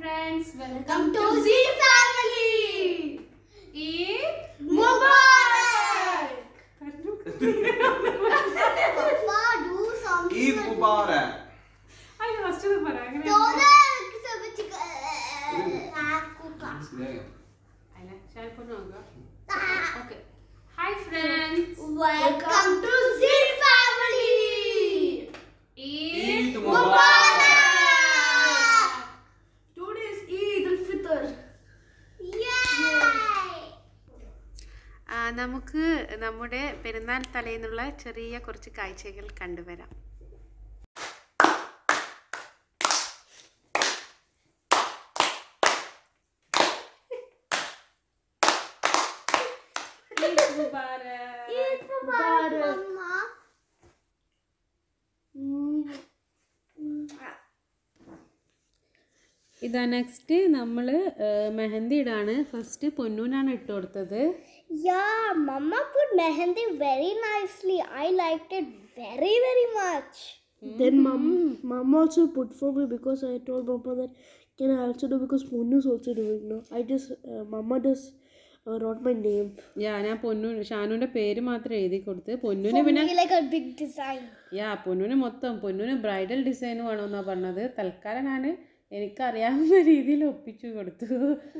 friends, Welcome to Z family. Eid Mubarak. Papa, do something. Eid Mubarak അയ്യോ first ഒന്ന് പറ അങ്ങനെ Todak sabachika. അല്ല ഷാൽപ്പൊന്ന് നോക്കുക okay hi friends Welcome to Z family. Eid Eid Mubarak. Today is Eid al-Fitr. Yay. ആ, നമുക്ക് നമ്മുടെ പെരുന്നാൾ തലേന്നുള്ള ചെറിയ കുറച്ച് കാഴ്ചകൾ കണ്ടുവരാം Eid Mubarak. Eid Mubarak, Mama. ഇതാ നെക്സ്റ്റ് നമ്മൾ മെഹന്തി ഇടാണ് ഫസ്റ്റ് പൊന്നൂനാണ് ഇട്ട് കൊടുത്തത് Yeah, Mama put mehendi very nicely. I liked it very, very much. Then mom, mom also put for me because I told mama that can I also do because Ponu is also doing no. I just uh, mama just uh, wrote my name. യാ ഞാൻ പൊന്നു ഷാനുവിൻ്റെ പേര് മാത്രം എഴുതി കൊടുത്ത് പൊന്നൂന് പിന്നെ Maybe like a big design. യാ പൊന്നൂന് മൊത്തം പൊന്നൂന് bridal design വേണമെന്നാണ് പറഞ്ഞത് തൽക്കാലം ഞാൻ എനിക്കറിയാവുന്ന രീതിയിൽ ഒപ്പിച്ചു കൊടുത്തു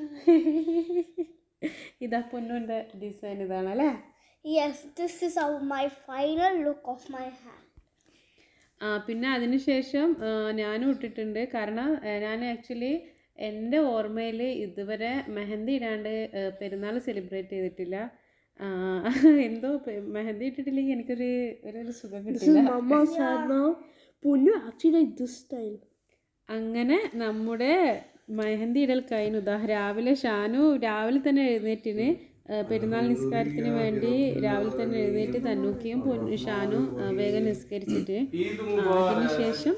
ഇതാ പൊന്നൂൻ്റെ ഡിസൈൻ ഇതാണ് അല്ലേ Yes, this is how my final look of my hand. ആ പിന്നെ അതിനുശേഷം ആ, ഞാനും ഇട്ടിട്ടുണ്ട് കാരണം ആ, ഞാൻ ആക്ച്വലി എൻ്റെ ഓർമ്മയിൽ ഇതുവരെ മെഹന്തി ഇടാണ്ട് ആ, പെരുന്നാൾ സെലിബ്രേറ്റ് ചെയ്തിട്ടില്ല ആ, എന്തോ പെ- മെഹന്തി ഇട്ടിട്ടില്ലെങ്കിൽ എനിക്കൊരു ഒരു ഒരു സുഖം കിട്ടില്ല Mama said now Ponu actually like this style. അങ്ങനെ നമ്മുടെ മെഹന്തി ഇടൽ കഴിഞ്ഞു ദാ രാവിലെ ഷാനു രാവിലെ തന്നെ എഴുന്നേറ്റിന് ആ, പെരുന്നാൾ നിസ്കാരത്തിന് വേണ്ടി രാവിലെ തന്നെ എഴുന്നേറ്റ് തന്നൂക്കിയും പൊന്നു ഷാനു ആ, വേഗം നിസ്കരിച്ചിട്ട് ഈദ് ആ, മുബാറക് അതിനുശേഷം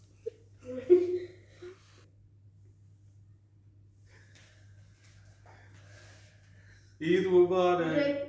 Eid Mubarak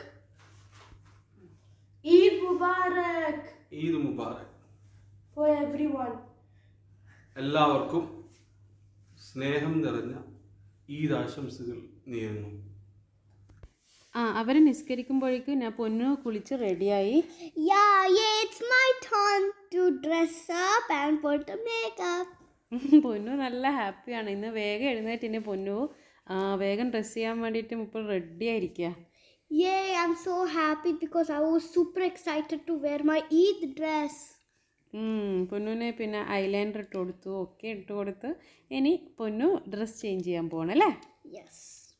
Eid Mubarak Eid Mubarak for everyone. എല്ലാവർക്കും സ്നേഹം നിറഞ്ഞ ഈദ് ആശംസകൾ നേരുന്നു ആ അവർ നിസ്കരിക്കുമ്പോഴേക്കും ഞാൻ പൊന്നു കുളിച്ച് റെഡിയായി Yeah, yeah, it's my turn to dress up and put the makeup. പൊന്നു നല്ല ഹാപ്പിയാണ് ഇന്ന് വേഗം എഴുന്നേറ്റിന് പൊന്നു ആ, വേഗം ഡ്രസ്സ് ചെയ്യാൻ വേണ്ടിയിട്ട് ഇപ്പോൾ റെഡി ആയിരിക്കുക Yay, I'm so happy because I was super excited to wear my Eid dress. ഉം, പൊന്നുവിന് പിന്നെ ഐലൈനർ ഇട്ട് കൊടുത്തു ഒക്കെ ഇട്ട് കൊടുത്ത് ഇനി പൊന്നു ഡ്രസ്സ് ചേഞ്ച് ചെയ്യാൻ പോകണം അല്ലേ Yes.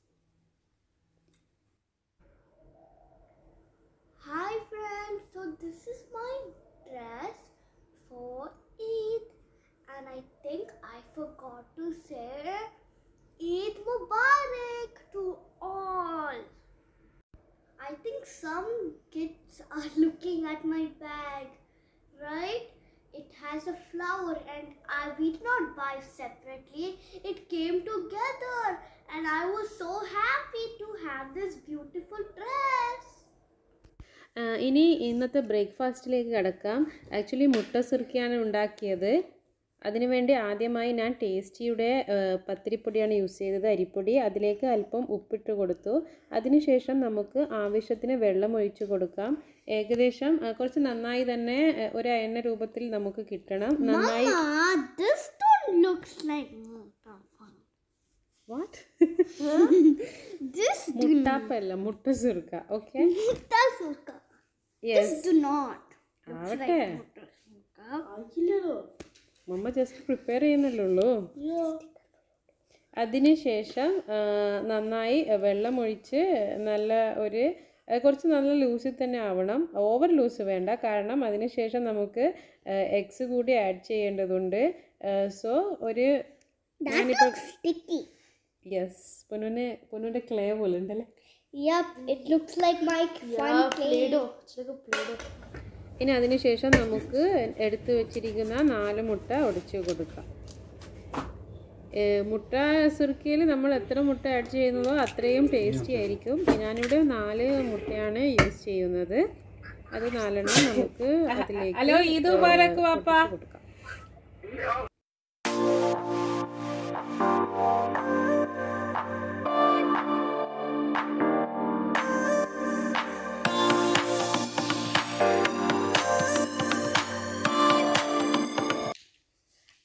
Hi friends, so this is my dress for Eid and I think I forgot to say Eid Mubarak to all. I think some kids are looking at my bag, right? It has a flower and I we did not buy separately. It came together and I was so happy to have this beautiful dress. ആ, ഇനി ഇന്നത്തെ ബ്രേക്ക്ഫാസ്റ്റിലേക്ക് കിടക്കാം actually മുട്ട സുർക്കിയാണ് ഉണ്ടാക്കിയത് അതിനുവേണ്ടി ആദ്യമായി ഞാൻ ടേസ്റ്റിയുടെ ആ, പത്തിരിപ്പൊടിയാണ് യൂസ് ചെയ്തത് അരിപ്പൊടി അതിലേക്ക് അല്പം ഉപ്പിട്ട് കൊടുത്തു അതിനുശേഷം നമുക്ക് ആവശ്യത്തിന് വെള്ളം ഒഴിച്ചു കൊടുക്കാം ഏകദേശം ആ, കുറച്ച് നന്നായി തന്നെ ആ, ഒരു എണ്ണ രൂപത്തിൽ നമുക്ക് കിട്ടണം നന്നായി Mama, this don't looks like muttafan. What This do മുട്ടാപ്പല്ല മുട്ട സുർക്ക okay muttasuka. This yes do not. ആവട്ടെ Muttasuka. മമ്മ ജസ്റ്റ് പ്രിപ്പയർ ചെയ്യുന്നല്ലേ Yeah. അതിനുശേഷം ആ, നന്നായി വെള്ളമൊഴിച്ച് നല്ല ഒരു ആ, കുറച്ച് നല്ല ലൂസിൽ തന്നെ ആവണം ഓവർ ലൂസ് വേണ്ട കാരണം അതിനുശേഷം നമുക്ക് എഗ്സ് കൂടി ആഡ് ചെയ്യേണ്ടതുണ്ട് സോ ഒരു That ഞാനിപ്പോൾ looks sticky. യെസ് പൊന്നുവിന് പൊന്നുവിൻ്റെ ക്ലേ പോലെ ഉണ്ടല്ലേ Yep, it looks like my fun Yeah, clay. Play-Doh. It's like a Play-Doh. ഇനി അതിനുശേഷം നമുക്ക് എടുത്തു വെച്ചിരിക്കുന്ന നാല് മുട്ട ഉടച്ച് കൊടുക്കാം ഏ, മുട്ട സുർക്കിയിൽ നമ്മൾ എത്ര മുട്ട ആഡ് ചെയ്യുന്നതോ അത്രയും ടേസ്റ്റി ആയിരിക്കും ഞാനിവിടെ നാല് മുട്ടയാണ് യൂസ് ചെയ്യുന്നത് അത് നാലെണ്ണം നമുക്ക് അതിലേക്ക് ഹലോ ഈദ് മുബാറക്ക് വാപ്പ കൊടുക്കാം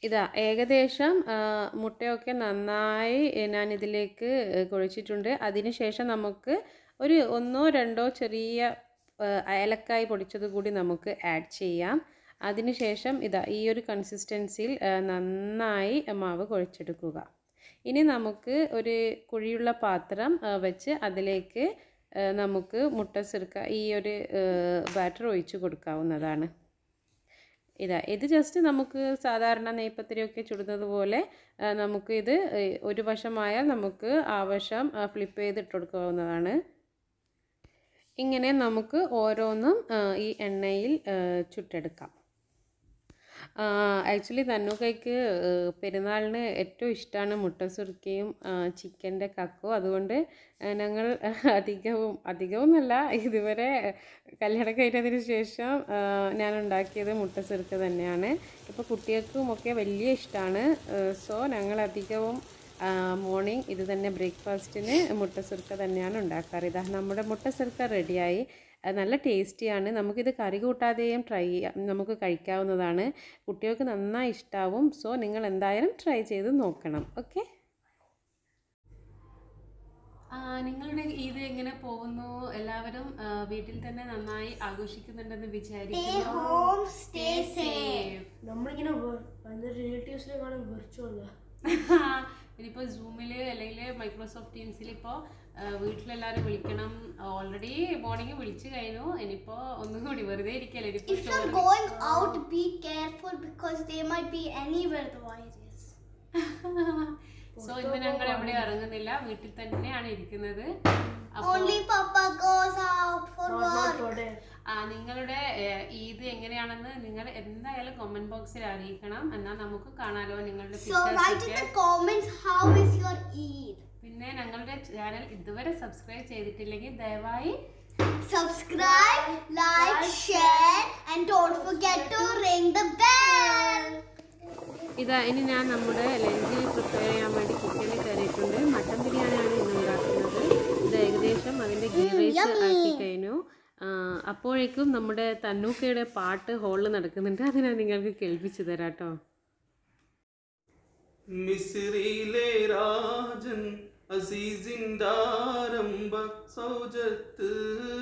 ഇതാ ഏകദേശം ആ, മുട്ടയൊക്കെ നന്നായി ഞാൻ ഇതിലേക്ക് കുഴച്ചിട്ടുണ്ട് അതിനുശേഷം നമുക്ക് ഒരു ഒന്നോ രണ്ടോ ചെറിയ ആ, ഏലക്കായ് പൊടിച്ചത് കൂടി നമുക്ക് ആഡ് ചെയ്യാം അതിനുശേഷം ഇതാ ഈ ഒരു കൺസിസ്റ്റൻസിയിൽ ആ, നന്നായി മാവ് കുഴച്ചെടുക്കുക ഇനി നമുക്ക് ഒരു കുഴിയുള്ള പാത്രം ആ, വെച്ച് അതിലേക്ക് ആ, നമുക്ക് മുട്ട സിർക്ക ഈ ഒരു ബാറ്റർ ഒഴിച്ച് കൊടുക്കാവുന്നതാണ് ഇതാ ഇത് ജസ്റ്റ് നമുക്ക് സാധാരണ നെയ്പ്പത്തിരിയൊക്കെ ചുടുന്നത് പോലെ ആ, നമുക്ക് ഇത് ഏ, ഒരു വശമായാൽ നമുക്ക് ആ വശം ഫ്ലിപ്പ് ചെയ്ത് ഇട്ട് കൊടുക്കാവുന്നതാണ് ഇങ്ങനെ നമുക്ക് ഓരോന്നും ആ, ഈ എണ്ണയിൽ ആ, ചുട്ടെടുക്കാം ആക്ച്വലി തന്നുകൈക്ക് പെരുന്നാളിന് ഏറ്റവും ഇഷ്ടമാണ് മുട്ട സുർക്കയും ചിക്കൻ്റെ കക്കോ അതുകൊണ്ട് ആ, ഞങ്ങൾ അധികവും അധികവും എന്നല്ല ഇതുവരെ കല്യാണം കഴിഞ്ഞതിന് ശേഷം ആ, ഞാൻ ഉണ്ടാക്കിയത് മുട്ട സുർക്ക തന്നെയാണ് ഇപ്പോൾ കുട്ടികൾക്കും ഒക്കെ വലിയ ഇഷ്ടമാണ് സോ ഞങ്ങൾ അധികവും മോർണിംഗ് ഇത് തന്നെ ബ്രേക്ക്ഫാസ്റ്റിന് മുട്ട സുർക്ക തന്നെയാണ് ഉണ്ടാക്കാറ് ഇതാ നമ്മുടെ മുട്ട സുർക്ക റെഡിയായി അത് നല്ല ടേസ്റ്റിയാണ് നമുക്കിത് കറി കൂട്ടാതെയും ട്രൈ നമുക്ക് കഴിക്കാവുന്നതാണ് കുട്ടികൾക്ക് നന്നായി ഇഷ്ടാവും സോ നിങ്ങൾ എന്തായാലും ട്രൈ ചെയ്ത് നോക്കണം ഓക്കെ നിങ്ങളുടെ ഇത് എങ്ങനെ പോകുന്നു എല്ലാവരും ആ, വീട്ടിൽ തന്നെ നന്നായി ആഘോഷിക്കുന്നുണ്ടെന്ന് Stay വിചാരിക്കുന്നു home, stay safe. നമ്മളിങ്ങനെ അതിൻ്റെ റിലേറ്റീവ്സിനെ കാണാൻ വെർച്വല്ല ഇനിയിപ്പോൾ സൂമിൽ അല്ലെങ്കിൽ മൈക്രോസോഫ്റ്റ് ടീംസിൽ ഇപ്പോൾ വീട്ടിലെല്ലാവരും വിളിക്കണം ഓൾറെഡി മോർണിംഗ് വിളിച്ചു കഴിഞ്ഞു ഇനിയിപ്പോൾ ഒന്നും കൂടി വെറുതെ ഇരിക്കല്ലേ ഇനിയിപ്പോൾ If you're going out, be careful because they might be anywhere the virus. So ഇന്ന് ഞങ്ങൾ എവിടെ ഇറങ്ങുന്നില്ല വീട്ടിൽ തന്നെയാണ് ഇരിക്കുന്നത് അപ്പോൾ Only Papa goes out for work. ആ, നിങ്ങളുടെ ഏഹ്, ഈദ് എങ്ങനെയാണെന്ന് നിങ്ങൾ എന്തായാലും കമന്റ് ബോക്സിൽ അറിയിക്കണം എന്നാൽ നമുക്ക് കാണാലോ നിങ്ങളുടെ So pictures write in ഒക്കെ the comments how is your Eid. പിന്നെ ഞങ്ങളുടെ ചാനൽ ഇതുവരെ സബ്സ്ക്രൈബ് ചെയ്തിട്ടില്ലെങ്കിൽ ദയവായി Subscribe, like, share, and don't forget to ring the bell. ഇതാ ഇനി ഞാൻ നമ്മുടെ ലഞ്ച് പ്രിപ്പയർ ചെയ്യാൻ വേണ്ടി കിച്ചണിൽ കയറിയിട്ടുണ്ട് മട്ടൻ ബിരിയാണിയാണ് ഇന്ന് ഉണ്ടാക്കുന്നത് ഇത് ഏകദേശം അതിൻ്റെ ഗീ റൈസ് ആക്കി കഴിഞ്ഞു ആ, അപ്പോഴേക്കും നമ്മുടെ തന്നൂക്കയുടെ പാട്ട് ഹോളിൽ നടക്കുന്നുണ്ട് അത് ഞാൻ നിങ്ങൾക്ക് കേൾപ്പിച്ചു തരാം കേട്ടോ മിസ്രിയിലെ രാജൻ അസീസിൻ്റെ ആരംഭ സൗജത്ത്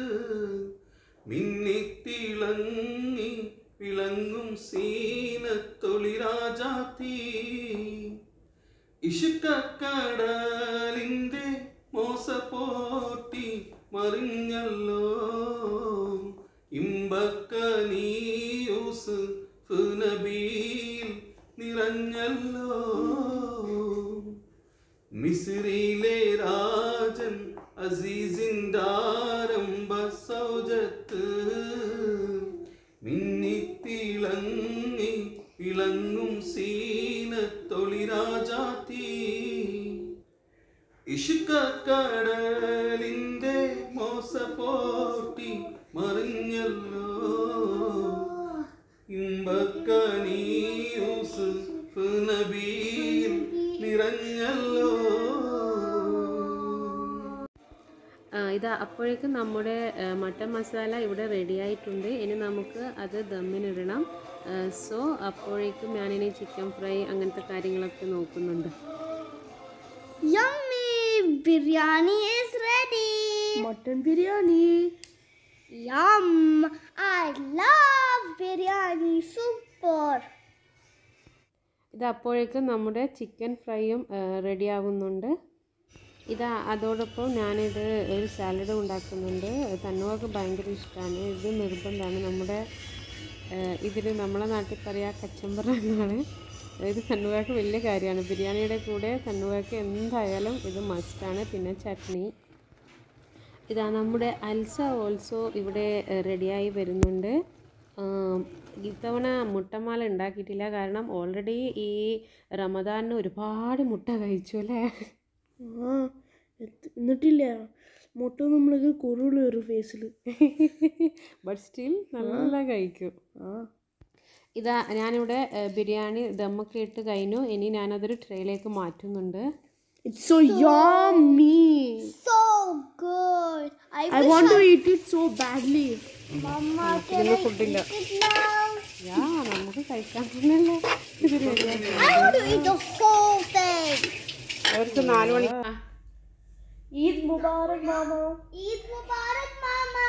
മിന്നിത്തിളങ്ങി വിളങ്ങും സീനത്തൊളിരാജാത്തി ഇഷുക്കടലിൻ്റെ മോസപ്പോട്ടി മറിഞ്ഞല്ലോ ഇമ്പക്കനീയൂസ് നബിയിൽ നിറഞ്ഞല്ലോ മിസ്രിയിലെ രാജൻ അസീസിൻ്റെ ആരംഭ സൗജത്ത് മിന്നിത്തിളങ്ങി വിളങ്ങും സീനത്തൊളിരാജാത്തി ഇഷുക്കടലിൻ്റെ മോസപ്പോട്ടി മറിഞ്ഞല്ലോ ഇമ്പക്കനീയൂസ് നബിയിൽ നിറഞ്ഞല്ലോ ആ, ഇതാ അപ്പോഴേക്കും നമ്മുടെ ആ, മട്ടൻ മസാല ഇവിടെ റെഡി ആയിട്ടുണ്ട് ഇനി നമുക്ക് അത് ദമ്മിനിടണം സോ അപ്പോഴേക്കും ഞാനിനി ചിക്കൻ ഫ്രൈ അങ്ങനത്തെ കാര്യങ്ങളൊക്കെ നോക്കുന്നുണ്ട് Yummy! Biryani is ready. Mutton biryani Yum! I love biryani. Super. ഇത് അപ്പോഴേക്കും നമ്മുടെ ചിക്കൻ ഫ്രൈയും റെഡി ആവുന്നുണ്ട് ഇതാ അതോടൊപ്പം ഞാനിത് ഒരു സാലഡ് ഉണ്ടാക്കുന്നുണ്ട് തന്നുവൊക്കെ ഭയങ്കര ഇഷ്ടമാണ് ഇത് നിർബന്ധമാണ് നമ്മുടെ ഇതിൽ നമ്മളെ നാട്ടിൽ പറയാ കച്ചമ്പറ എന്നാണ് ഇത് തന്നുവാക്ക് വലിയ കാര്യമാണ് ബിരിയാണിയുടെ കൂടെ തന്നുവാക്ക് എന്തായാലും ഇത് മസ്റ്റാണ് പിന്നെ ചട്നി ഇതാ നമ്മുടെ അൽസ ഓൾസോ ഇവിടെ റെഡിയായി വരുന്നുണ്ട് ആം, ഇത്തവണ മുട്ടമാല ഉണ്ടാക്കിയിട്ടില്ല കാരണം ഓൾറെഡി ഈ റമദാനിന് ഒരുപാട് മുട്ട കഴിച്ചു അല്ലേ ആ എത്ത്- എന്നിട്ടില്ല മുട്ട നമ്മൾക്ക് കുരുള് ഒരു ഫേസിൽ ബട്ട് സ്റ്റിൽ നല്ല കഴിക്കും ആ ഇതാ ഞാനിവിടെ ഏ, ബിരിയാണി ദമ്മൊക്കെ ഇട്ട് കഴിഞ്ഞു ഇനി ഞാനതൊരു ട്രേയിലേക്ക് മാറ്റുന്നുണ്ട് it's so yummy So good. I, I wish want to I- eat it so badly. Mama, can I eat it now? Yeah നമുക്ക് കഴിക്കാൻ തന്നെയല്ലേ ഇത് റെഡിയാക്കി I want to eat the whole thing. അവർക്ക് നാല് മണി Eid Mubarak, Mama. Eid Mubarak, Mama.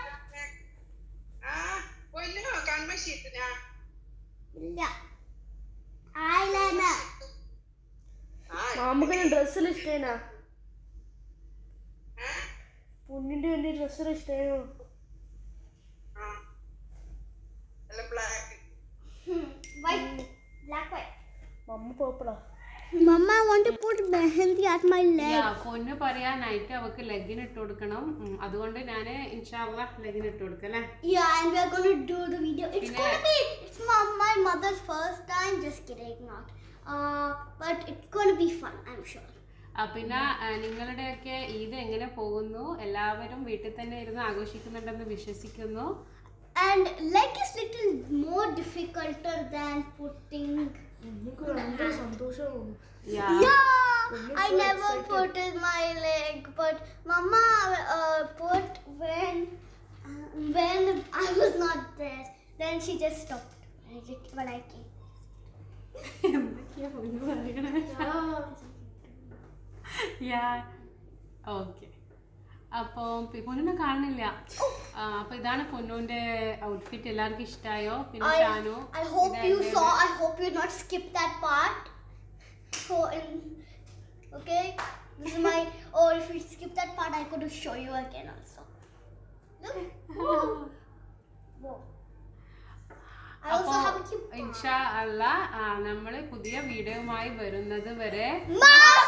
Yeah. Eyeliner. മാമക്ക് ഡ്രസ്സിൽ ഇഷ്ടേനാ പൊന്നിന്റെ വേണ്ടി ഡ്രസ്സിൽ ഇഷ്ടേനോ Hmm. White. Black white. Mama പേർപ്പിളാ Mama, I want to put mehendi at my leg. പൊന്ന് പറയാ നൈറ്റ് അവക്ക് ലെഗിന് ഇട്ട് കൊടുക്കണം ഉം, അതുകൊണ്ട് ഞാൻ ഇൻഷാല്ല ലെഗിന് ഇട്ട് കൊടുക്കാം അല്ലേ Yeah, and we are going to do the video. It's Pine- going to be, it's my, my mother's first time. Just kidding, not. Uh, but it's going to be fun, I'm sure. ആ, പിന്നെ ആ, നിങ്ങളുടെയൊക്കെ ഈദ് എങ്ങനെ പോകുന്നു എല്ലാവരും വീട്ടിൽ തന്നെ ഇരുന്ന് ആഘോഷിക്കുന്നുണ്ടെന്ന് വിശ്വസിക്കുന്നു And leg is little more difficulter than putting. എനിക്ക് ഭയങ്കര സന്തോഷമാണ് യാ Yeah, I never put in my leg, but Mama uh, put when uh, when I was not there. Then she just stopped when I, when I came. എന്തൊക്കെയാ പൊന്നു പറയണേ yeah okay അപ്പോൾ പൊന്നിനെ കാണുന്നില്ല ആ, അപ്പൊ ഇതാണ് പൊന്നുവിന്റെ ഔട്ട്ഫിറ്റ് എല്ലാവർക്കും ഇഷ്ടമായോ പിന്നെ I, ഷാനു I hope ഇത് you എൻ്റെ- saw. I hope you not skip that part. So in okay, this is my. Or if you skip that part, I could show you again also. Look. Whoa. Whoa. I also അപ്പോ have a cute. ഇൻഷാ അല്ല നമ്മൾ പുതിയ വീഡിയോയുമായി വരുന്നത് വരെ Mom!